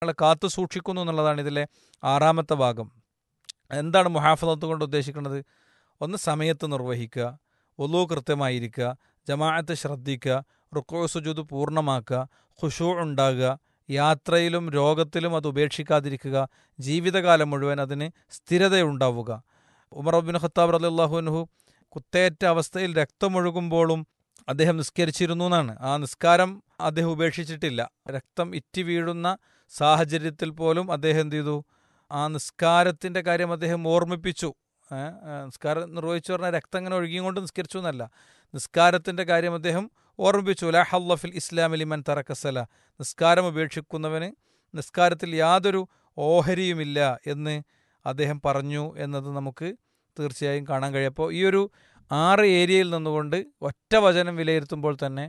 മാതാപിതാക്കളെ കാത്തു സൂക്ഷിക്കുന്നു എന്നുള്ളതാണ് ഇതിലെ ആറാമത്തെ ഭാഗം എന്താണ് മുഹാഫലത്ത് കൊണ്ട് ഉദ്ദേശിക്കുന്നത് ഒന്ന് സമയത്ത് നിർവഹിക്കുക ഒലു കൃത്യമായിരിക്കുക ജമാഅത്ത് ശ്രദ്ധിക്കുക റുക്കോ സുജൂദ് പൂർണ്ണമാക്കുക ഖുഷൂ ഉണ്ടാകുക യാത്രയിലും രോഗത്തിലും അത് ഉപേക്ഷിക്കാതിരിക്കുക ജീവിതകാലം മുഴുവൻ അതിന് സ്ഥിരതയുണ്ടാവുക ഉമർ അബിൻ ഖത്താബ് റലിള്ളാഹുനഹു കുത്തേറ്റ അവസ്ഥയിൽ രക്തമൊഴുകുമ്പോഴും അദ്ദേഹം നിസ്കരിച്ചിരുന്നു എന്നാണ് ആ നിസ്കാരം അദ്ദേഹം ഉപേക്ഷിച്ചിട്ടില്ല രക്തം ഇറ്റി വീഴുന്ന സാഹചര്യത്തിൽ പോലും അദ്ദേഹം എന്ത് ചെയ്തു ആ നിസ്കാരത്തിൻ്റെ കാര്യം അദ്ദേഹം ഓർമ്മിപ്പിച്ചു ഏ, ഏ, നിസ്കാരം നിർവഹിച്ചു പറഞ്ഞാൽ രക്തം ഇങ്ങനെ ഒഴുകിയും കൊണ്ട് നിസ്കരിച്ചു എന്നല്ല നിസ്കാരത്തിൻ്റെ കാര്യം അദ്ദേഹം ഓർമ്മിപ്പിച്ചു ലാ ഹല്ലഫിൽ ഇസ്ലാമിലിമൻ തറക്കസല നിസ്കാരം ഉപേക്ഷിക്കുന്നവന് നിസ്കാരത്തിൽ യാതൊരു ഓഹരിയുമില്ല എന്ന് അദ്ദേഹം പറഞ്ഞു എന്നത് നമുക്ക് തീർച്ചയായും കാണാൻ കഴിയപ്പോൾ ഈ ഒരു ആറ് ഏരിയയിൽ നിന്നുകൊണ്ട് ഒറ്റ വചനം വിലയിരുത്തുമ്പോൾ തന്നെ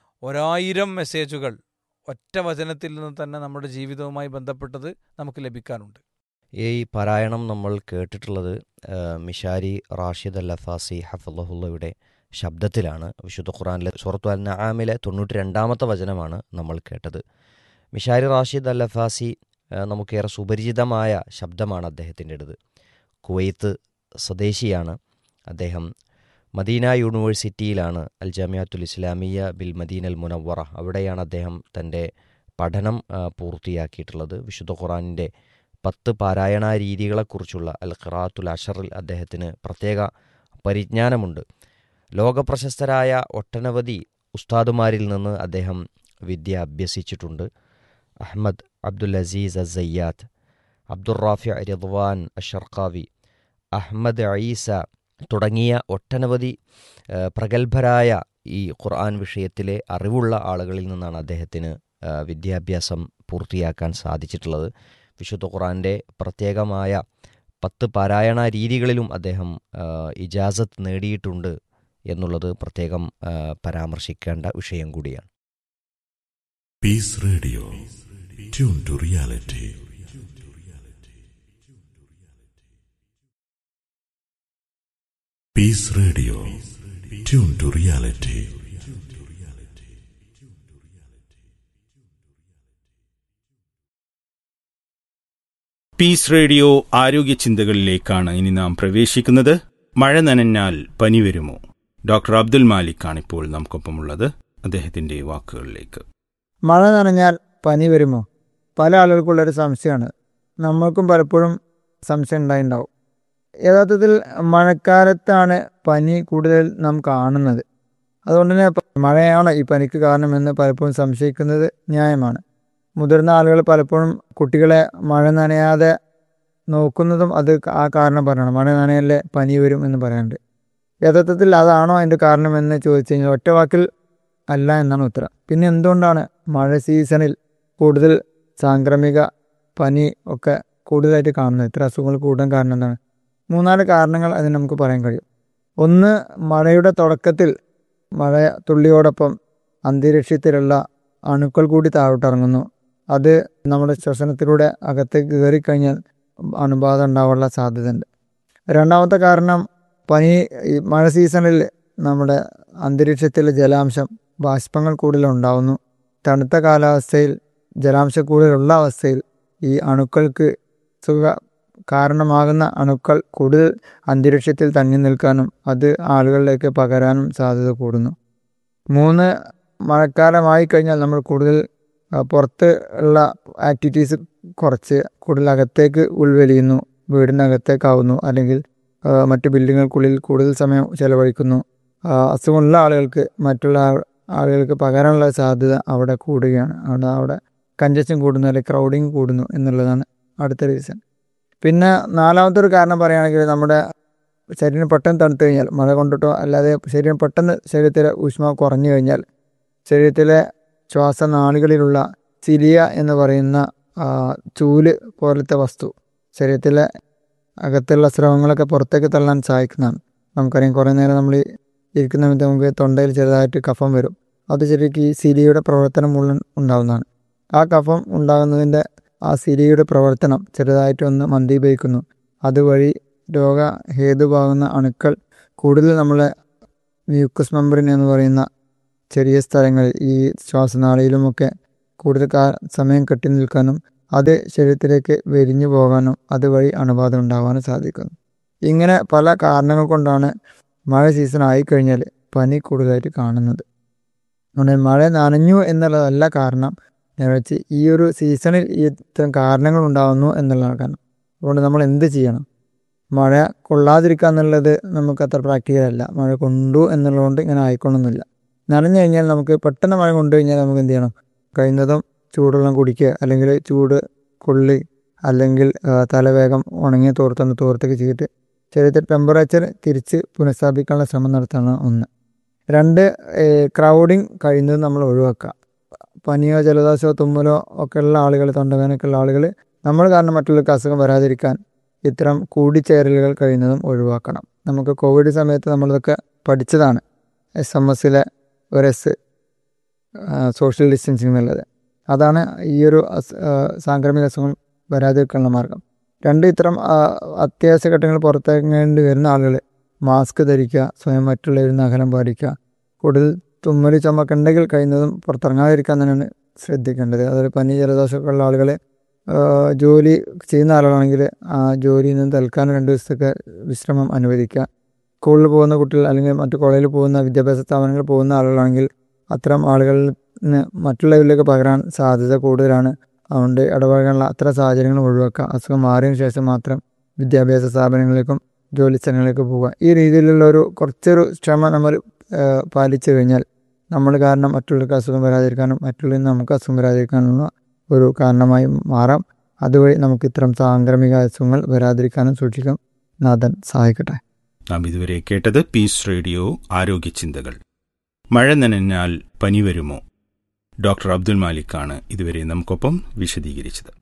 ഒരായിരം മെസ്സേജുകൾ ഒറ്റ വചനത്തിൽ നിന്ന് തന്നെ നമ്മുടെ ജീവിതവുമായി ബന്ധപ്പെട്ടത് നമുക്ക് ലഭിക്കാനുണ്ട് ഈ പാരായണം നമ്മൾ കേട്ടിട്ടുള്ളത് ആ, മിഷാരി റാഷിദ് അൽ അഫാസി ഹഫുല്ലയുടെ ശബ്ദത്തിലാണ് വിശുദ്ധ ഖുറാനിലെ സുറത്തു അൽ നആമിലെ തൊണ്ണൂറ്റി രണ്ടാമത്തെ വചനമാണ് നമ്മൾ കേട്ടത് മിഷാരി റാഷിദ് അൽ അഫാസി ആ, നമുക്കേറെ സുപരിചിതമായ ശബ്ദമാണ് അദ്ദേഹത്തിൻ്റെത് കുവൈത്ത് സ്വദേശിയാണ് അദ്ദേഹം മദീന യൂണിവേഴ്സിറ്റിയിലാണ് അൽ ജാമിയാത്തുൽ ഇസ്ലാമിയ ബിൽ മദീൻ അൽ മുനവറ അവിടെയാണ് അദ്ദേഹം തൻ്റെ പഠനം ആ, പൂർത്തിയാക്കിയിട്ടുള്ളത് വിശുദ്ധ ഖുറാനിൻ്റെ പത്ത് പാരായണ രീതികളെക്കുറിച്ചുള്ള അൽ ഖിറാത്തുൽ അഷറിൽ അദ്ദേഹത്തിന് പ്രത്യേക പരിജ്ഞാനമുണ്ട് ലോകപ്രശസ്തരായ ഒട്ടനവധി ഉസ്താദുമാരിൽ നിന്ന് അദ്ദേഹം വിദ്യ അഭ്യസിച്ചിട്ടുണ്ട് അഹമ്മദ് അബ്ദുൽ അസീസ് അസയ്യാത്ത് അബ്ദുറാഫി റിദ്വാൻ അഷർഖാവി അഹമ്മദ് ഈസ തുടങ്ങിയ ഒട്ടനവധി ആ, പ്രഗത്ഭരായ ഈ ഖുർആൻ വിഷയത്തിലെ അറിവുള്ള ആളുകളിൽ നിന്നാണ് അദ്ദേഹത്തിന് ആ, വിദ്യാഭ്യാസം പൂർത്തിയാക്കാൻ സാധിച്ചിട്ടുള്ളത് വിശുദ്ധ ഖുറാൻ്റെ പ്രത്യേകമായ പത്ത് പാരായണ രീതികളിലും അദ്ദേഹം ആ, ഇജാസത്ത് നേടിയിട്ടുണ്ട് എന്നുള്ളത് പ്രത്യേകം ആ, പരാമർശിക്കേണ്ട വിഷയം കൂടിയാണ് Peace Radio. Tune to reality. Peace Radio. Tune to reality. Peace radio ആരോഗ്യ ചിന്തകളിലേക്കാണ് ഇനി നാം പ്രവേശിക്കുന്നത് മഴ നനഞ്ഞാൽ പനി വരുമോ ഡോക്ടർ അബ്ദുൽ മാലിക്കാണ് ഇപ്പോൾ നമുക്കൊപ്പമുള്ളത് അദ്ദേഹത്തിന്റെ വാക്കുകളിലേക്ക് മഴ നനഞ്ഞാൽ പനി വരുമോ പല ആളുകൾക്കുള്ളൊരു സംശയമാണ് നമ്മൾക്കും പലപ്പോഴും സംശയം ഉണ്ടായിണ്ടാവും യഥാർത്ഥത്തിൽ മഴക്കാലത്താണ് പനി കൂടുതൽ നാം കാണുന്നത് അതുകൊണ്ട് തന്നെ പ- മഴയാണ് ഈ പനിക്ക് കാരണമെന്ന് പലപ്പോഴും സംശയിക്കുന്നത് ന്യായമാണ് മുതിർന്ന ആളുകൾ പലപ്പോഴും കുട്ടികളെ മഴ നനയാതെ നോക്കുന്നതും അത് ആ കാരണം പറയണം മഴ നനയല്ലേ പനി വരും എന്ന് പറയാറുണ്ട് യഥാർത്ഥത്തിൽ അതാണോ അതിൻ്റെ കാരണമെന്ന് ചോദിച്ചു കഴിഞ്ഞാൽ ഒറ്റ വാക്കിൽ അല്ല എന്നാണ് ഉത്തരം പിന്നെ എന്തുകൊണ്ടാണ് മഴ സീസണിൽ കൂടുതൽ സാംക്രമിക പനി ഒക്കെ കൂടുതലായിട്ട് കാണുന്നത് ഇത്ര അസുഖങ്ങൾ കൂടാൻ കാരണം എന്താണ് മൂന്നാല് കാരണങ്ങൾ അതിന് നമുക്ക് പറയാൻ കഴിയും ഒന്ന് മഴയുടെ തുടക്കത്തിൽ മഴ തുള്ളിയോടൊപ്പം അന്തരീക്ഷത്തിലുള്ള അണുക്കൾ കൂടി താഴോട്ടിറങ്ങുന്നു അത് നമ്മുടെ ശ്വസനത്തിലൂടെ അകത്തേക്ക് കയറിക്കഴിഞ്ഞാൽ അണുബാധ ഉണ്ടാവാനുള്ള സാധ്യതയുണ്ട് രണ്ടാമത്തെ കാരണം പനി ഈ മഴ സീസണിൽ നമ്മുടെ അന്തരീക്ഷത്തിലെ ജലാംശം ബാഷ്പങ്ങൾ കൂടുതൽ ഉണ്ടാവുന്നു തണുത്ത കാലാവസ്ഥയിൽ ജലാംശം കൂടുതലുള്ള അവസ്ഥയിൽ ഈ അണുക്കൾക്ക് സുഖ കാരണമാകുന്ന അണുക്കൾ കൂടുതൽ അന്തരീക്ഷത്തിൽ തങ്ങി നിൽക്കാനും അത് ആളുകളിലേക്ക് പകരാനും സാധ്യത കൂടുന്നു മൂന്ന് മഴക്കാലമായി കഴിഞ്ഞാൽ നമ്മൾ കൂടുതൽ ആ, പുറത്ത് ഉള്ള ആക്ടിവിറ്റീസ് കുറച്ച് കൂടുതൽ അകത്തേക്ക് ഉൾവലിയുന്നു വീടിനകത്തേക്കാവുന്നു അല്ലെങ്കിൽ ആ, മറ്റ് ബിൽഡിങ്ങുകൾക്കുള്ളിൽ കൂടുതൽ സമയം ചെലവഴിക്കുന്നു ആ, അസുഖമുള്ള ആളുകൾക്ക് മറ്റുള്ള ആ- ആളുകൾക്ക് പകരാനുള്ള സാധ്യത അവിടെ കൂടുകയാണ് അവിടെ അവിടെ കഞ്ചഷൻ കൂടുന്നു അല്ലെങ്കിൽ ക്രൗഡിങ് കൂടുന്നു എന്നുള്ളതാണ് അടുത്ത റീസൺ പിന്നെ നാലാമത്തെ ഒരു കാരണം പറയുകയാണെങ്കിൽ നമ്മുടെ ശരീരം പെട്ടെന്ന് തണുത്തു കഴിഞ്ഞാൽ മഴ കൊണ്ടിട്ടോ അല്ലാതെ ശരീരം പെട്ടെന്ന് ശരീരത്തിലെ ഊഷ്മാവ് കുറഞ്ഞു കഴിഞ്ഞാൽ ശരീരത്തിലെ ശ്വാസനാളികളിലുള്ള സിലിയ എന്ന് പറയുന്ന ആ, ചൂല് പോലത്തെ വസ്തു ശരീരത്തിലെ അകത്തുള്ള സ്രവങ്ങളൊക്കെ പുറത്തേക്ക് തള്ളാൻ സഹായിക്കുന്നതാണ് നമുക്കറിയാം കുറേ നേരം നമ്മൾ ഇരിക്കുന്ന സമയത്ത് നമുക്ക് തൊണ്ടയിൽ ചെറുതായിട്ട് കഫം വരും അത് ശരിക്കും ഈ സിലിയുടെ പ്രവർത്തനം മുഴുവൻ ഉണ്ടാകുന്നതാണ് ആ കഫം ഉണ്ടാകുന്നതിൻ്റെ ആ സിലിയുടെ പ്രവർത്തനം ചെറുതായിട്ടൊന്ന് മന്ദീഭവിക്കുന്നു അതുവഴി രോഗ ഹേതുവാകുന്ന അണുക്കൾ കൂടുതൽ നമ്മളെ മ്യൂക്കസ് മെമ്പറിൻ എന്ന് പറയുന്ന ചെറിയ സ്ഥലങ്ങളിൽ ഈ ശ്വാസനാളിയിലുമൊക്കെ കൂടുതൽ കാ സമയം കെട്ടി നിൽക്കാനും അത് ശരീരത്തിലേക്ക് വെരിഞ്ഞു പോകാനും അതുവഴി അണുബാധ ഉണ്ടാകാനും സാധിക്കുന്നു ഇങ്ങനെ പല കാരണങ്ങൾ കൊണ്ടാണ് മഴ സീസൺ ആയിക്കഴിഞ്ഞാൽ പനി കൂടുതലായിട്ട് കാണുന്നത് അതുകൊണ്ട് മഴ നനഞ്ഞു എന്നുള്ളതല്ല കാരണം നേരെ ഈ ഒരു സീസണിൽ ഈ ഇത്തരം കാരണങ്ങൾ ഉണ്ടാകുന്നു എന്നുള്ളതാണ് കാരണം അതുകൊണ്ട് നമ്മൾ എന്ത് ചെയ്യണം മഴ കൊള്ളാതിരിക്കുക എന്നുള്ളത് നമുക്ക് അത്ര പ്രാക്ടിക്കൽ അല്ല മഴ കൊണ്ടു എന്നുള്ളതുകൊണ്ട് ഇങ്ങനെ ആയിക്കൊള്ളുന്നില്ല നനഞ്ഞു കഴിഞ്ഞാൽ നമുക്ക് പെട്ടെന്ന് മഴ കൊണ്ടു കഴിഞ്ഞാൽ നമുക്ക് എന്ത് ചെയ്യണം കഴിയുന്നതും ചൂടുവെള്ളം കുടിക്കുക അല്ലെങ്കിൽ ചൂട് കൊള്ളി അല്ലെങ്കിൽ ആ, തലവേഗം ഉണങ്ങിയ തോർത്തൊന്ന് തോർത്തൊക്കെ ചെയ്തിട്ട് ശരീരത്തിൽ ടെമ്പറേച്ചർ തിരിച്ച് പുനഃസ്ഥാപിക്കാനുള്ള ശ്രമം നടത്താണ് ഒന്ന് രണ്ട് ക്രൗഡിങ് കഴിയുന്നത് നമ്മൾ ഒഴിവാക്കുക പനിയോ ജലദോഷമോ തുമ്മലോ ഒക്കെ ഉള്ള ആളുകൾ തൊണ്ടവേനൊക്കെ ഉള്ള ആളുകൾ നമ്മൾ കാരണം മറ്റുള്ളവർക്ക് അസുഖം വരാതിരിക്കാൻ ഇത്തരം കൂടിച്ചേരലുകൾ കഴിയുന്നതും ഒഴിവാക്കണം നമുക്ക് കോവിഡ് സമയത്ത് നമ്മളിതൊക്കെ പഠിച്ചതാണ് എസ് എം എസിലെ ഒരു എസ് സോഷ്യൽ ഡിസ്റ്റൻസിങ് എന്നുള്ളത് അതാണ് ഈ ഒരു അസ്- ആ, സാംക്രമിക അസുഖങ്ങൾ വരാതിരിക്കാനുള്ള മാർഗം രണ്ട് ഇത്തരം ആ, അത്യാവശ്യ ഘട്ടങ്ങൾ പുറത്തേക്കേണ്ടി വരുന്ന ആളുകൾ മാസ്ക് ധരിക്കുക സ്വയം മറ്റുള്ളവരിൽ നിന്ന് അകലം പാലിക്കുക കൂടുതൽ തുമ്മൽ ചുമക്ക് ഉണ്ടെങ്കിൽ കഴിയുന്നതും പുറത്തിറങ്ങാതിരിക്കാൻ തന്നെയാണ് ശ്രദ്ധിക്കേണ്ടത് അതായത് പനി ജലദോഷമൊക്കെ ഉള്ള ആളുകൾ ജോലി ചെയ്യുന്ന ആളുകളാണെങ്കിൽ ആ ജോലിയിൽ നിന്ന് തൽക്കാലം രണ്ട് ദിവസത്തേക്ക് വിശ്രമം അനുവദിക്കുക സ്കൂളിൽ പോകുന്ന കുട്ടികൾ അല്ലെങ്കിൽ മറ്റു കോളേജിൽ പോകുന്ന വിദ്യാഭ്യാസ സ്ഥാപനങ്ങളിൽ പോകുന്ന ആളുകളാണെങ്കിൽ അത്തരം ആളുകളിൽ നിന്ന് മറ്റുള്ളവരിലേക്ക് പകരാൻ സാധ്യത കൂടുതലാണ് അതുകൊണ്ട് ഇടപഴകാനുള്ള അത്ര സാഹചര്യങ്ങൾ ഒഴിവാക്കുക അസുഖം മാറിയതിനു ശേഷം മാത്രം വിദ്യാഭ്യാസ സ്ഥാപനങ്ങളിലേക്കും ജോലി സ്ഥലങ്ങളിലേക്ക് പോവുക ഈ രീതിയിലുള്ള ഒരു കുറച്ചൊരു ക്ഷമ നമ്മൾ ഏഹ്, പാലിച്ചു കഴിഞ്ഞാൽ നമ്മൾ കാരണം മറ്റുള്ളവർക്ക് അസുഖം വരാതിരിക്കാനും മറ്റുള്ളവരിൽ നിന്ന് നമുക്ക് അസുഖം വരാതിരിക്കാനുള്ള ഒരു കാരണമായി മാറാം അതുവഴി നമുക്ക് ഇത്തരം സാംക്രമിക അസുഖങ്ങൾ വരാതിരിക്കാനും സൂക്ഷിക്കാം നാഥൻ സഹായിക്കട്ടെ നാം ഇതുവരെ കേട്ടത് പീസ് റേഡിയോ ആരോഗ്യ ചിന്തകൾ മഴ നനഞ്ഞാൽ പനി വരുമോ ഡോക്ടർ അബ്ദുൽ മാലിക്കാണ് ഇതുവരെ നമുക്കൊപ്പം വിശദീകരിച്ചത്